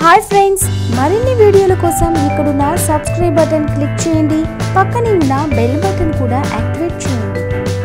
hi friends మరిన్ని వీడియోల కోసం ఇక్కడున్న సబ్స్క్రైబ్ బటన్ క్లిక్ చేయండి పక్కనే ఉన్న బెల్ బటన్ కూడా యాక్టివేట్ చేయండి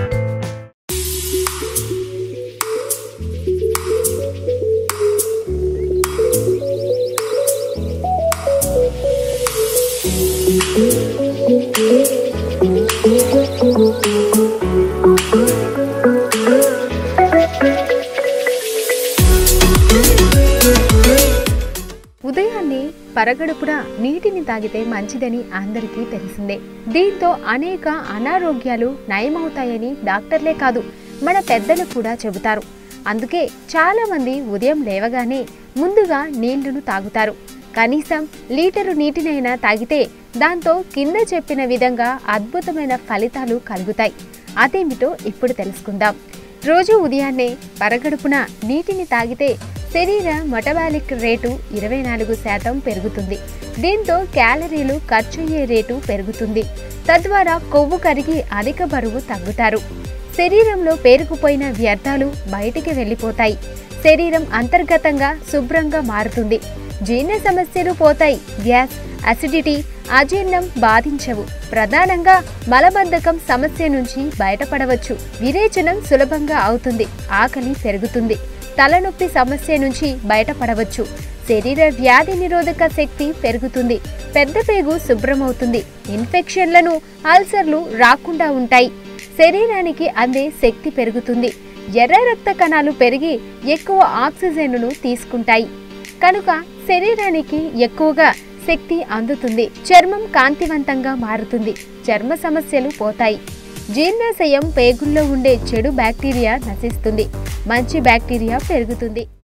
ఉదయాన్నే పరగడుపున నీటిని తాగితే మంచిదని అందరికీ తెలిసిందే దీంతో అనేక అనారోగ్యాలు నయమవుతాయని డాక్టర్లే కాదు మన పెద్దలు కూడా చెబుతారు అందుకే చాలా మంది ఉదయం లేవగానే ముందుగా నీళ్లను తాగుతారు కనీసం లీటరు నీటినైనా తాగితే దాంతో కింద చెప్పిన విధంగా అద్భుతమైన ఫలితాలు కలుగుతాయి అదేమిటో ఇప్పుడు తెలుసుకుందాం రోజు ఉదయాన్నే పరగడుపున నీటిని తాగితే శరీర మెటబాలిక్ రేటు ఇరవై నాలుగు శాతం పెరుగుతుంది దీంతో క్యాలరీలు ఖర్చయ్యే రేటు పెరుగుతుంది తద్వారా కొవ్వు కరిగి అధిక బరువు తగ్గుతారు శరీరంలో పేరుకుపోయిన వ్యర్థాలు బయటికి వెళ్ళిపోతాయి శరీరం అంతర్గతంగా శుభ్రంగా మారుతుంది జీర్ణ సమస్యలు పోతాయి గ్యాస్ అసిడిటీ అజీర్ణం బాధించవు ప్రధానంగా మలబద్ధకం సమస్య నుంచి బయటపడవచ్చు విరేచనం సులభంగా అవుతుంది ఆకలి పెరుగుతుంది తలనొప్పి సమస్య నుంచి బయటపడవచ్చు శరీర వ్యాధి నిరోధక శక్తి పెరుగుతుంది పెద్ద పేగు శుభ్రమవుతుంది ఇన్ఫెక్షన్లను అల్సర్లు రాకుండా ఉంటాయి శరీరానికి అందే శక్తి పెరుగుతుంది ఎర్ర రక్త కణాలు పెరిగి ఎక్కువ ఆక్సిజన్ను తీసుకుంటాయి కనుక శరీరానికి ఎక్కువగా శక్తి అందుతుంది చర్మం కాంతివంతంగా మారుతుంది చర్మ సమస్యలు పోతాయి జీర్ణాశయం పేగుల్లో ఉండే చెడు బ్యాక్టీరియా నశిస్తుంది మంచి బ్యాక్టీరియా పెరుగుతుంది